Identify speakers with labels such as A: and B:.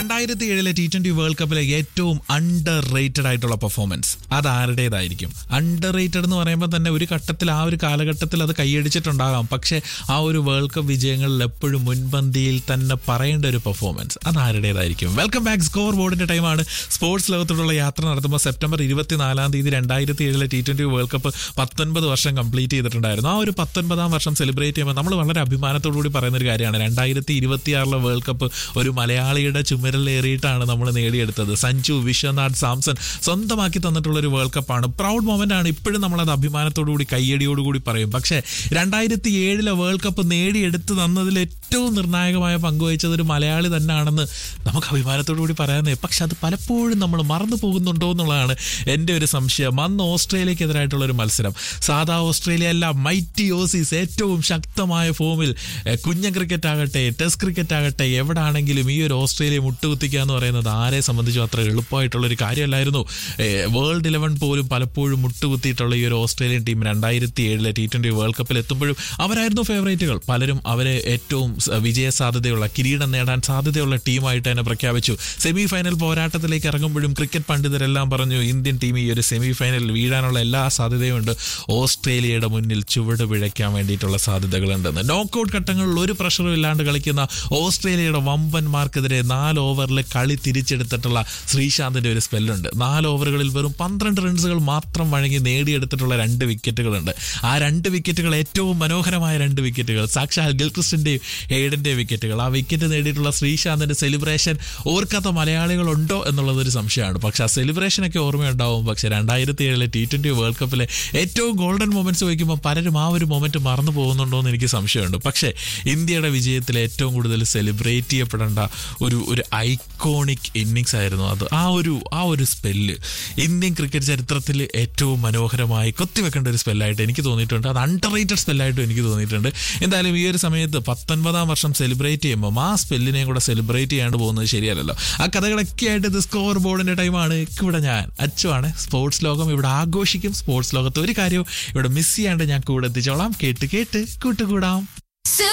A: രണ്ടായിരത്തി ഏഴിലെ T twenty world കപ്പിലെ ഏറ്റവും അണ്ടർ റേറ്റഡ് ആയിട്ടുള്ള പെർഫോമൻസ് അത് ആരുടേതായിരിക്കും അണ്ടർ റേറ്റഡ് എന്ന് പറയുമ്പോൾ തന്നെ ഒരു ഘട്ടത്തിൽ ആ ഒരു കാലഘട്ടത്തിൽ അത് കൈയടിച്ചിട്ടുണ്ടാകാം പക്ഷേ ആ ഒരു വേൾഡ് കപ്പ് വിജയങ്ങളിൽ എപ്പോഴും മുൻപന്തിയിൽ തന്നെ പറയേണ്ട ഒരു പെർഫോമൻസ് അത് ആരുടേതായിരിക്കും വെൽക്കം ബാക്ക് സ്കോർ ബോർഡിന്റെ ടൈമാണ് സ്പോർട്സ് ലോകത്തോടുള്ള യാത്ര നടത്തുമ്പോൾ സെപ്റ്റംബർ ഇരുപത്തിനാലാം തീയതി രണ്ടായിരത്തി ഏഴിലെ ടി ട്വന്റി വേൾഡ് കപ്പ് പത്തൊൻപത് വർഷം കംപ്ലീറ്റ് ചെയ്തിട്ടുണ്ടായിരുന്നു ആ ഒരു പത്തൊൻപതാം വർഷം സെലിബ്രേറ്റ് ചെയ്യുമ്പോൾ നമ്മൾ വളരെ അഭിമാനത്തോടു കൂടി പറയുന്ന ഒരു കാര്യമാണ് രണ്ടായിരത്തി ഇരുപത്തിയാറിലെ വേൾഡ് കപ്പ് ഒരു മലയാളിയുടെ ചുമരിലേറിയിട്ടാണ് നമ്മൾ നേടിയെടുത്തത് സഞ്ജു വിശ്വനാഥ് സാംസൺ സ്വന്തമാക്കി തന്നിട്ടുള്ള ഒരു വേൾഡ് കപ്പാണ് പ്രൗഡ് മൊമെന്റ് ആണ് ഇപ്പോഴും നമ്മളത് അഭിമാനത്തോടു കൂടി കയ്യടിയോടുകൂടി പറയും പക്ഷേ രണ്ടായിരത്തി ഏഴിലെ വേൾഡ് കപ്പ് നേടിയെടുത്ത് തന്നതിൽ ഏറ്റവും നിർണായകമായ പങ്കുവഹിച്ചത് ഒരു മലയാളി തന്നെയാണെന്ന് നമുക്ക് അഭിമാനത്തോടു കൂടി പറയാനേ പക്ഷെ അത് പലപ്പോഴും നമ്മൾ മറന്നു പോകുന്നുണ്ടോ എന്നുള്ളതാണ് എൻ്റെ ഒരു സംശയം അന്ന് ഓസ്ട്രേലിയക്കെതിരായിട്ടുള്ള ഒരു മത്സരം സാധാ ഓസ്ട്രേലിയ അല്ല മൈറ്റി ഓസീസ് ഏറ്റവും ശക്തമായ ഫോമിൽ എഹ്, കുഞ്ഞൻ ക്രിക്കറ്റ് ആകട്ടെ ടെസ്റ്റ് ക്രിക്കറ്റ് ആകട്ടെ എവിടാണെങ്കിലും ഈ ഒരു ഓസ്ട്രേലിയ മുട്ടുകുത്തിക്കുക എന്ന് പറയുന്നത് ആരെ സംബന്ധിച്ചും അത്ര എളുപ്പമായിട്ടുള്ള ഒരു കാര്യമല്ലായിരുന്നു ഏഹ്, വേൾഡ് ഇലവൻ പോലും പലപ്പോഴും മുട്ടുകുത്തിയിട്ടുള്ള ഈ ഒരു ഓസ്ട്രേലിയൻ ടീം രണ്ടായിരത്തി ഏഴിലെ ടി ട്വന്റി വേൾഡ് കപ്പിൽ എത്തുമ്പോഴും അവരായിരുന്നു ഫേവറേറ്റുകൾ പലരും അവരെ ഏറ്റവും സ- വിജയ സാധ്യതയുള്ള കിരീടം നേടാൻ സാധ്യതയുള്ള ടീമായിട്ട് തന്നെ പ്രഖ്യാപിച്ചു സെമി ഫൈനൽ പോരാട്ടത്തിലേക്ക് ഇറങ്ങുമ്പോഴും ക്രിക്കറ്റ് പണ്ഡിതരെല്ലാം പറഞ്ഞു ഇന്ത്യൻ ടീം ഈ ഒരു സെമി ഫൈനലിൽ വീഴാനുള്ള എല്ലാ സാധ്യതയുമുണ്ട് ഓസ്ട്രേലിയയുടെ മുന്നിൽ ചുവട് പിഴയ്ക്കാൻ വേണ്ടിയിട്ടുള്ള സാധ്യതകളുണ്ടെന്ന് നോക്കൌട്ട് ഘട്ടങ്ങളിൽ ഒരു പ്രഷറും ഇല്ലാണ്ട് കളിക്കുന്ന ഓസ്ട്രേലിയയുടെ വമ്പന്മാർക്കെതിരെ നാല് ഓവറിൽ കളി തിരിച്ചെടുത്തിട്ടുള്ള ശ്രീശാന്തിന്റെ ഒരു സ്പെല്ലുണ്ട് നാല് ഓവറുകളിൽ വെറും പന്ത്രണ്ട് റൺസുകൾ മാത്രം വഴങ്ങി നേടിയെടുത്തിട്ടുള്ള രണ്ട് വിക്കറ്റുകളുണ്ട് ആ രണ്ട് വിക്കറ്റുകൾ ഏറ്റവും മനോഹരമായ രണ്ട് വിക്കറ്റുകൾ സാക്ഷാൽ ഗിൽക്രിസ്റ്റിന്റെയും ഹെയ്ഡന്റെയും വിക്കറ്റുകൾ ആ വിക്കറ്റ് നേടിയിട്ടുള്ള ശ്രീശാന്തിന്റെ സെലിബ്രേഷൻ ഓർക്കാത്ത മലയാളികളുണ്ടോ എന്നുള്ളതൊരു സംശയമാണ് പക്ഷെ ആ സെലിബ്രേഷനൊക്കെ ഓർമ്മയുണ്ടാവും പക്ഷെ രണ്ടായിരത്തി ഏഴിലെ ടി ട്വന്റി വേൾഡ് കപ്പിലെ ഏറ്റവും ഗോൾഡൻ മൊമെന്റ്സ് വയ്ക്കുമ്പോൾ പലരും ആ ഒരു മൊമെന്റ് മറന്നു പോകുന്നുണ്ടോ എന്ന് എനിക്ക് സംശയമുണ്ട് പക്ഷേ ഇന്ത്യയുടെ വിജയത്തിൽ ഏറ്റവും കൂടുതൽ സെലിബ്രേറ്റ് ചെയ്യപ്പെടേണ്ട ഒരു ഒരു ഐക്കോണിക് ഇന്നിങ്സ് ആയിരുന്നു അത് ആ ഒരു ആ ഒരു സ്പെല്ല് ഇന്ത്യൻ ക്രിക്കറ്റ് ചരിത്രത്തിൽ ഏറ്റവും മനോഹരമായി കൊത്തിവെക്കേണ്ട ഒരു സ്പെല്ലായിട്ട് എനിക്ക് തോന്നിയിട്ടുണ്ട് അത് അണ്ടർ റേറ്റഡ് സ്പെല്ലായിട്ടും എനിക്ക് തോന്നിയിട്ടുണ്ട് എന്തായാലും ഈ ഒരു സമയത്ത് പത്തൊൻപതാം വർഷം സെലിബ്രേറ്റ് ചെയ്യുമ്പോൾ ആ സ്പെല്ലിനെയും കൂടെ സെലിബ്രേറ്റ് ചെയ്യാണ്ട് പോകുന്നത് ശരിയല്ലല്ലോ ആ കഥകളൊക്കെ ആയിട്ട് ഇത് സ്കോർ ബോർഡിന്റെ ടൈമാണ് ഇവിടെ ഞാൻ അച്ചുവാണ് സ്പോർട്സ് ലോകം ഇവിടെ ആഘോഷിക്കും സ്പോർട്സ് ലോകത്ത് ഒരു കാര്യവും ഇവിടെ മിസ് ചെയ്യാണ്ട് ഞാൻ കൂടെ എത്തിച്ചോളാം കേട്ട് കേട്ട് കൂട്ടുകൂടാം